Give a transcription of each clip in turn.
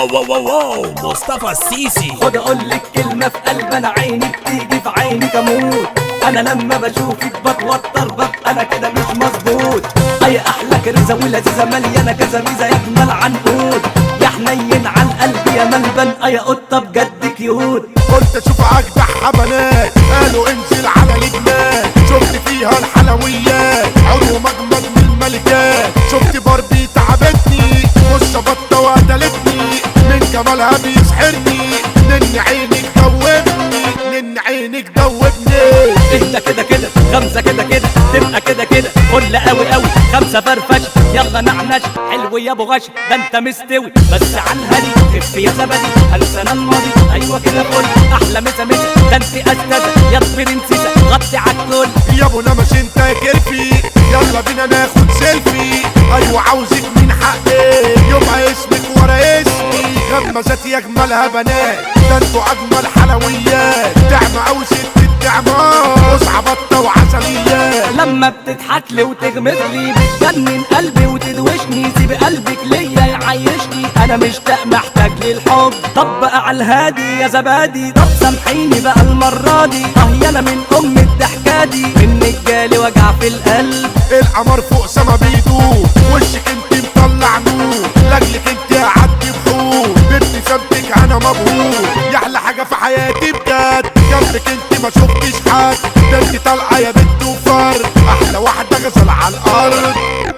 واو واو واو مصطفى السيسي خد اقول لك كلمه في قلب انا عيني بتيجي في عيني اموت انا لما بشوفك بتوتر ببقى انا كده مش مظبوط اي احلى كرزه ولذيذه مليانه كذا ميزه يجمل عنقود يا حنين على القلب يا ملبن اي قطه بجد كيوت قلت اشوف اجدع حملات قالوا انزل على لبنان شفت فيها الحلويات عضو مجمد من الملكات شفت باربي تعبتني بص بطه وقتلتني من جمالها بيسحرني نن عينك دوبني نن عينك دوبني انت كده كده خمسه كده كده تبقى كده كده فل قوي قوي خمسه فرفش يلا نعنش حلو يا ابو غش ده انت مستوي بس على الهدي خف يا زبدي السنه الماضي ايوه كده فل احلى مسا مسا ده انت استاذه يا برنسيسه غطي على الكل يا ابو نمش انت يا كرفي يلا بينا ناخد سيلفي ايوه عاوزك من حقي يبقى اسمك ورا اسمي غمزات يجملها بنات ده انتوا اجمل حلويات دعمة او ست الدعمات وسعة بطة وعسليات لما بتضحك لي وتغمز لي بتجنن قلبي وتدوشني سيب قلبك ليا يعيشني انا مشتاق محتاج للحب طب بقى على الهادي يا زبادي طب سامحيني بقى المرة دي اه يانا من ام الضحكة دي منك جالي وجع في القلب القمر فوق سما بيدوب وشك انت مطلع نور لاجلك انت اعدي بحور بابتسامتك انا مبهور يا احلى حاجه في حياتي بجد جنبك انت ما شفتش حد ده انت طالعه يا بنت وفرد احلى واحده غزل على الارض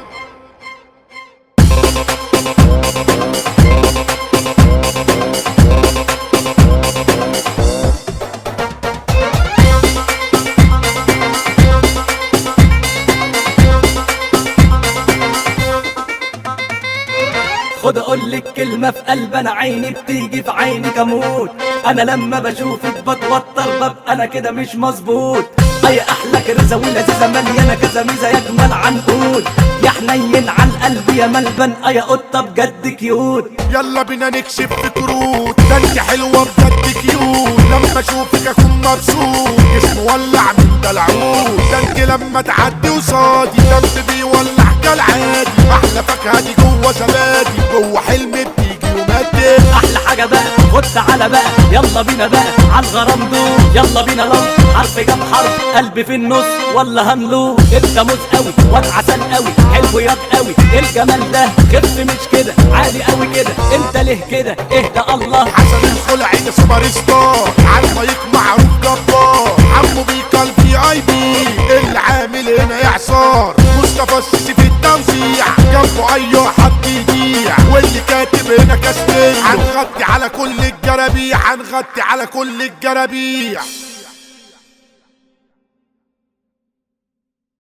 خد اقول لك كلمه في قلب انا عيني بتيجي في عيني اموت انا لما بشوفك بتوتر ببقى انا كده مش مظبوط اي احلى كرزه ولذيذه مليانه كذا ميزه يجمل عنقود يا حنين على القلب يا ملبن اي قطه بجد كيوت يلا بينا نكشف في كروت ده انت حلوه بجد كيوت لما اشوفك اكون مبسوط جسمي ولع من ده العود ده انت لما تعدي وصادي دم بيولع كالعادي احلى فاكهه دي جوه زبادي جوه حلم بتيجي ومادي احلى حاجه بقى خد تعالى بقى يلا بينا بقى على الغرام دول يلا بينا لو حرف جاب حرف قلبي في النص ولا هنلو انت موز قوي واد عسل قوي حلو ياض قوي الجمال ده خف مش كده عالي قوي كده انت ليه كده اهدى الله حسن الخلعي ده سوبر ستار على المايك معروف جبار عمو بيكال في اي بي اللي عامل هنا اعصار مصطفى السيسي في التوزيع جنبه اي حد يضيع واللي كاتب هنا كاستيل هنغطي على كل الجرابيع هنغطي على كل الجرابيع